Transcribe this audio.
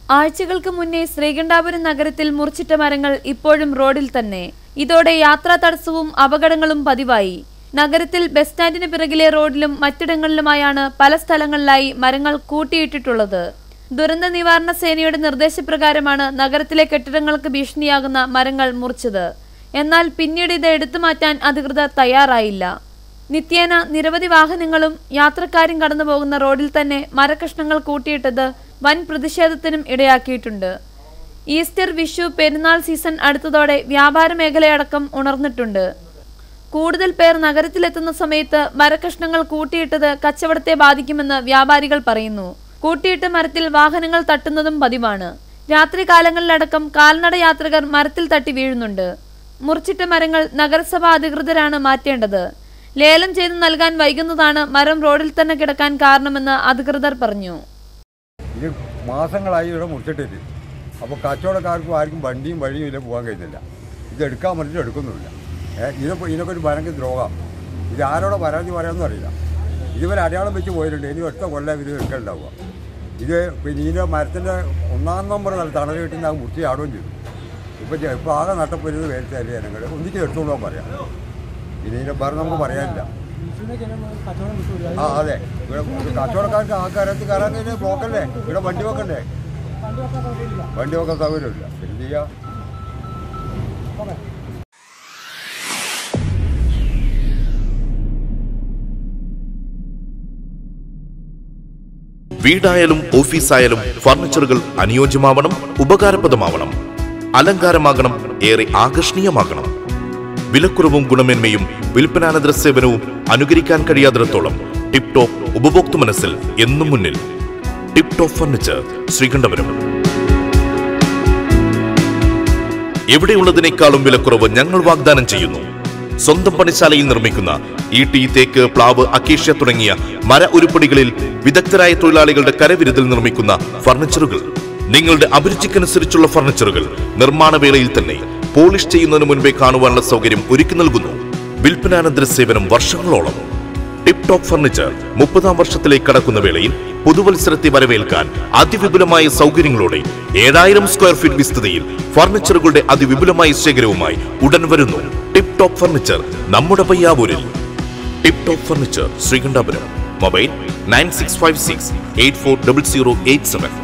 ആഴ്ചകൾക്ക് മുന്നേ ശ്രീകണ്ഠാപുരം നഗരത്തിൽ മുറിച്ചിട്ട മരങ്ങൾ ഇപ്പോഴും റോഡിൽ തന്നെ ഇതോടെ യാത്രാ തടസ്സവും അപകടങ്ങളും പതിവായി നഗരത്തിൽ ബസ് സ്റ്റാൻഡിന് പിറകിലെ റോഡിലും മറ്റിടങ്ങളിലുമായാണ് പല സ്ഥലങ്ങളിലായി മരങ്ങൾ കൂട്ടിയിട്ടിട്ടുള്ളത് ദുരന്ത നിവാരണ സേനയുടെ നിർദ്ദേശപ്രകാരമാണ് നഗരത്തിലെ കെട്ടിടങ്ങൾക്ക് ഭീഷണിയാകുന്ന മരങ്ങൾ മുറിച്ചത് എന്നാൽ പിന്നീട് ഇത് എടുത്തു മാറ്റാൻ അധികൃതർ തയ്യാറായില്ല നിത്യേന നിരവധി വാഹനങ്ങളും യാത്രക്കാരും കടന്നു പോകുന്ന റോഡിൽ തന്നെ മരക്കഷ്ണങ്ങൾ കൂട്ടിയിട്ടത് വൻ പ്രതിഷേധത്തിനും ഇടയാക്കിയിട്ടുണ്ട് ഈസ്റ്റർ വിഷു പെരുന്നാൾ സീസൺ അടുത്തതോടെ വ്യാപാര മേഖലയടക്കം ഉണർന്നിട്ടുണ്ട് കൂടുതൽ പേർ നഗരത്തിലെത്തുന്ന സമയത്ത് മരക്കഷ്ണങ്ങൾ കൂട്ടിയിട്ടത് കച്ചവടത്തെ ബാധിക്കുമെന്ന് വ്യാപാരികൾ പറയുന്നു കൂട്ടിയിട്ട മരത്തിൽ വാഹനങ്ങൾ തട്ടുന്നതും പതിവാണ് രാത്രികാലങ്ങളിലടക്കം കാൽനട യാത്രികർ മരത്തിൽ തട്ടി വീഴുന്നുണ്ട് മുറിച്ചിട്ട മരങ്ങൾ നഗരസഭാ അധികൃതരാണ് മാറ്റേണ്ടത് ലേലം ചെയ്ത് നൽകാൻ വൈകുന്നതാണ് മരം റോഡിൽ തന്നെ കിടക്കാൻ കാരണമെന്ന് അധികൃതർ പറഞ്ഞു ഇത് മാസങ്ങളായി ഇവിടെ മുറിച്ചിട്ടിട്ട് അപ്പോൾ കച്ചവടക്കാർക്കും ആർക്കും വണ്ടിയും വഴിയും ഇല്ല പോകാൻ കഴിയുന്നില്ല ഇത് എടുക്കാൻ വേണ്ടിയിട്ട് എടുക്കുന്നുമില്ല ഏ ഇതിനൊക്കെ ഇതിനൊക്കെ ഒരു ഭയങ്കര ദ്രോഹം ഇത് ആരോടെ പരാതി പറയാമെന്നും അറിയില്ല ഇതുവരെ അടയാളം വെച്ച് പോയിട്ടുണ്ട് ഇനി ഒറ്റ കൊല്ലം ഇത് എടുക്കലുണ്ടാവുക ഇത് പിന്നെ ഇതിൻ്റെ മരത്തിൻ്റെ ഒന്നാം നമ്പർ നല്ല തണൽ കിട്ടുന്ന ആ മുറിച്ച് ആടുകയും ചെയ്തു ഇപ്പോൾ ഇപ്പോൾ ആകെ നട്ടപ്പൊരുന്നത് വേലത്തല്ലേ ഞങ്ങൾ ഒന്നിച്ച് എടുത്തുകൊണ്ട് പോകാൻ പറയാം ഇനി ഇതിൻ്റെ വേറെ നമുക്ക് പറയാനില്ല ആ അതെ ഇവിടെ കച്ചവടക്കാർക്ക് ആ കാര്യത്തിൽ കയറാൻ കഴിഞ്ഞാൽ ബ്ലോക്കല്ലേ ഇവിടെ വണ്ടി വെക്കണ്ടേ വണ്ടി വെക്കാൻ സൗകര്യമില്ല എന്ത് ചെയ്യാം വീടായാലും ഓഫീസായാലും ഫർണിച്ചറുകൾ അനുയോജ്യമാവണം ഉപകാരപ്രദമാവണം അലങ്കാരമാകണം ഏറെ ആകർഷണീയമാകണം വിലക്കുറവും ഗുണമേന്മയും വിൽപ്പനാനന്തര സേവനവും അനുകരിക്കാൻ കഴിയാത്തിടത്തോളം ടിപ് ടോപ്പ് ഉപഭോക്തൃ മനസ്സിൽ എന്നും മുന്നിൽ ടിപ് ടോപ്പ് ഫർണിച്ചർ ശ്രീകണ്ഠപുരം എവിടെയുള്ളതിനേക്കാളും വിലക്കുറവ് ഞങ്ങൾ വാഗ്ദാനം ചെയ്യുന്നു സ്വന്തം പണിശാലയിൽ നിർമ്മിക്കുന്ന ഈട്ടി തേക്ക് പ്ലാവ് അക്കേഷ്യ തുടങ്ങിയ മര ഉരുപ്പടികളിൽ വിദഗ്ധരായ തൊഴിലാളികളുടെ കരവിരുതിൽ നിർമ്മിക്കുന്ന ഫർണിച്ചറുകൾ നിങ്ങളുടെ അഭിരുചിക്കനുസരിച്ചുള്ള ഫർണിച്ചറുകൾ നിർമ്മാണ വേളയിൽ തന്നെ പോളിഷ് ചെയ്യുന്നതിന് മുൻപേ കാണുവാനുള്ള സൗകര്യം ഒരുക്കി നൽകുന്നു വിൽപ്പനാനന്തര സേവനം വർഷങ്ങളോളം ടിപ് ടോപ്പ് ഫർണിച്ചർ മുപ്പതാം വർഷത്തിലേക്ക് കടക്കുന്ന വേളയിൽ പുതുവത്സരത്തെ വരവേൽക്കാൻ അതിവിപുലമായ സൗകര്യങ്ങളോടെ ഏഴായിരം സ്ക്വയർ ഫീറ്റ് വിസ്തൃതിയിൽ ഫർണിച്ചറുകളുടെ അതിവിപുലമായ ശേഖരവുമായി ഉടൻ വരുന്നു ടിപ് ടോപ്പ് ഫർണിച്ചർ നമ്മുടെ പയ്യാവൂരിൽ tip top furniture Sreekandapuram mobile nine six five six eight four double zero eight seven